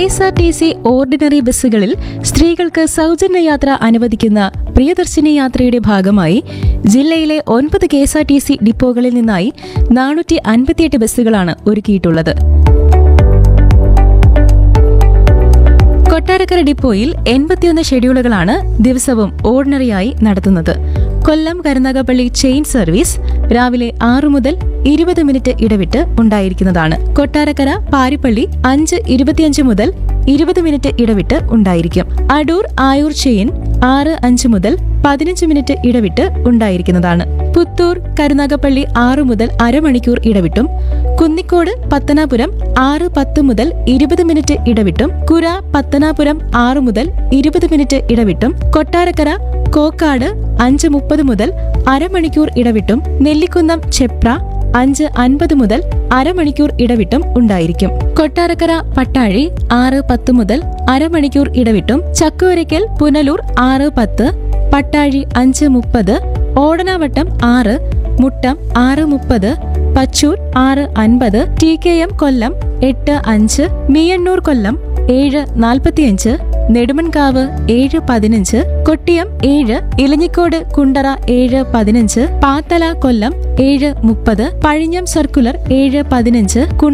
S R T C ordinary ബസ്സുകളിൽ സ്ത്രീകൾക്ക് സൗജന്യ യാത്ര അനുവദിക്കുന്ന പ്രിയദർശിനി യാത്രയുടെ ഭാഗമായി ജില്ലയിലെ ഒൻപത് K S R T C ഡിപ്പോകളിൽ നിന്നായി നാനൂറ്റി അൻപത്തിയെട്ട് ബസ്സുകളാണ് ഒരുക്കിയിട്ടുള്ളത് കൊട്ടാരക്കര ഡിപ്പോയിൽ എൺപത്തിയൊന്ന് ഷെഡ്യൂളുകളാണ് ദിവസവും ഓർഡിനറിയായി നടത്തുന്നത് കൊല്ലം കരുനാഗപ്പള്ളി ചെയിൻ സർവീസ് രാവിലെ ആറു മുതൽ ഇരുപത് മിനിറ്റ് ഇടവിട്ട് ഉണ്ടായിരിക്കുന്നതാണ് കൊട്ടാരക്കര പാരിപ്പള്ളി അഞ്ച് ഇരുപത്തിയഞ്ച് മുതൽ ഇരുപത് മിനിറ്റ് ഇടവിട്ട് ഉണ്ടായിരിക്കും അടൂർ ആയൂർ ചെയിൻ ആറ് അഞ്ച് മുതൽ പതിനഞ്ച് മിനിറ്റ് ഇടവിട്ട് ഉണ്ടായിരിക്കുന്നതാണ് പുത്തൂർ കരുനാഗപ്പള്ളി ആറു മുതൽ അരമണിക്കൂർ ഇടവിട്ടും കുന്നിക്കോട് പത്തനാപുരം ആറ് പത്ത് മുതൽ ഇരുപത് മിനിറ്റ് ഇടവിട്ടും കുര പത്തനാപുരം ആറ് മുതൽ ഇരുപത് മിനിറ്റ് ഇടവിട്ടും കൊട്ടാരക്കര കോക്കാട് അഞ്ച് മുപ്പത് മുതൽ അരമണിക്കൂർ ഇടവിട്ടും നെല്ലിക്കുന്നം ചെപ്ര അഞ്ച് അൻപത് മുതൽ അരമണിക്കൂർ ഇടവിട്ടും ഉണ്ടായിരിക്കും കൊട്ടാരക്കര പട്ടാഴി ആറ് പത്ത് മുതൽ അരമണിക്കൂർ ഇടവിട്ടും ചക്കുവരയ്ക്കൽ പുനലൂർ ആറ് പത്ത് പട്ടാഴി അഞ്ച് മുപ്പത് ഓടനാവട്ടം ആറ് മുട്ടം ആറ് മുപ്പത് പച്ചൂർ ആറ് അൻപത് ടി കെ എം കൊല്ലം എട്ട് അഞ്ച് മീയണ്ണൂർ കൊല്ലം ഏഴ് നാൽപ്പത്തിയഞ്ച് നെടുമൺകാവ് ഏഴ് പതിനഞ്ച് കൊട്ടിയം ഏഴ് ഇലഞ്ഞിക്കോട് കുണ്ടറ ഏഴ് പതിനഞ്ച് പാത്തല കൊല്ലം ഏഴ് മുപ്പത് പഴിഞ്ഞം സർക്കുലർ ഏഴ് പതിനഞ്ച്